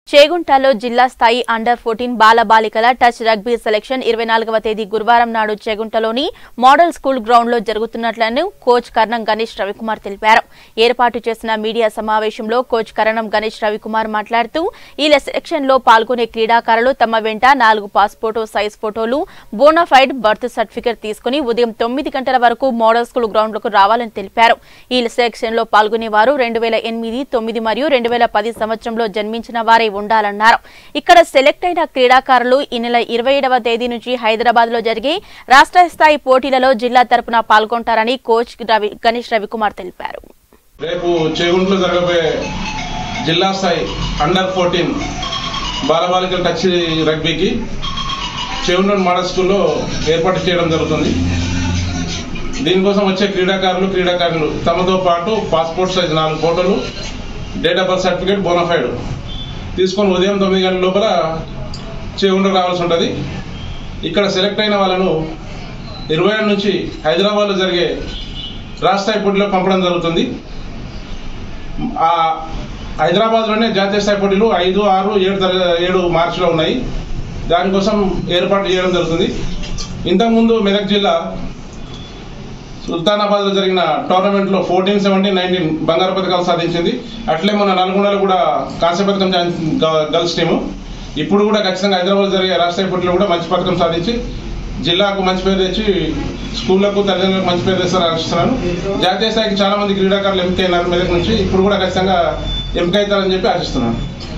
చేగుంటలో జిల్లా స్థాయి under fourteen బాల బాలికల టచ్ రగ్బీ సెలక్షన్ ఇరవై నాలుగవ తేదీ గురువారం నాడు చేగుంటలోని మోడల్ స్కూల్ గ్రౌండ్ లో జరుగుతున్నట్లను కోచ్ కర్ణం గణేష్ రవికుమార్ తెలిపారు ఏర్పాటు చేసిన మీడియా సమావేశంలో కోచ్ కరణం గణేష్ రవికుమార్ మాట్లాడుతూ ఈ సెలక్షన్ లో పాల్గొనే క్రీడాకారులు తమ వెంట నాలుగు పాస్పోర్టు సైజ్ ఫోటోలు బోనాఫైడ్ బర్త్ సర్టిఫికెట్ తీసుకుని ఉదయం తొమ్మిది గంటల వరకు మోడల్ స్కూల్ గ్రౌండ్ లకు రావాలని తెలిపారు ఈ సెలక్షన్ లో పాల్గొనే వారు రెండు వేల ఎనిమిది తొమ్మిది మరియు రెండు వేల పది సంవత్సరంలో జన్మించిన వారే ఉండాలన్నారు ఇక్కడ సెలెక్ట్ అయిన క్రీడాకారులు ఈ నెల ఇరవై ఏడవ తేదీ నుంచి హైదరాబాద్ లో జరిగే రాష్ట్ర స్థాయి పోటీలలో జిల్లా తరపున పాల్గొంటారని కోచ్ రవి గణేష్ రవికుమార్ తెలిపారు రేపు చేగుంట్లో జరగబోయే జిల్లా స్థాయి అండర్ ఫోర్టీన్ బాలబాలికల టచ్ రగ్బీకి చేగుంట్లోని మోడల్ స్కూల్లో ఏర్పాటు చేయడం జరుగుతుంది దీనికోసం వచ్చే క్రీడాకారులు క్రీడాకారులు తమతో పాటు పాస్పోర్ట్ సైజ్ నాలుగు ఫోటోలు date of birth certificate bonafide తీసుకొని ఉదయం తొమ్మిది గంటల లోపల చేగుంట రావాల్సి ఉంటుంది ఇక్కడ సెలెక్ట్ అయిన వాళ్ళను ఇరవై ఏడు నుంచి హైదరాబాద్లో జరిగే రాష్ట్ర స్థాయి పోటీలో పంపడం జరుగుతుంది ఆ హైదరాబాద్లోనే జాతీయ స్థాయి పోటీలు ఐదు ఆరు ఏడు తర- ఏడు మార్చిలో ఉన్నాయి దానికోసం ఏర్పాటు చేయడం జరుగుతుంది ఇంతకుముందు మెదక్ జిల్లా సుల్తానాబాద్లో జరిగిన టోర్నమెంట్లో ఫోర్టీన్ సెవెంటీన్ నైన్టీన్ బంగారు పథకాలు సాధించింది అట్లే మన నల్గొండలో కూడా కాంస్య పథకం సాధించింది గ- గర్ల్స్ టీము ఇప్పుడు కూడా ఖచ్చితంగా హైదరాబాద్ జరిగే రాష్ట్రీయ పోటీలో కూడా మంచి పథకం సాధించి జిల్లాకు మంచి పేరు తెచ్చి స్కూళ్లకు తల్లిదండ్రులకు మంచి పేరు తెస్తారని ఆశిస్తున్నాను జాతీయ స్థాయికి చాలా మంది క్రీడాకారులు ఎంపికైనారు మెదక్ నుంచి ఇప్పుడు కూడా ఖచ్చితంగా ఎంపిక అవుతారని చెప్పి ఆశిస్తున్నాను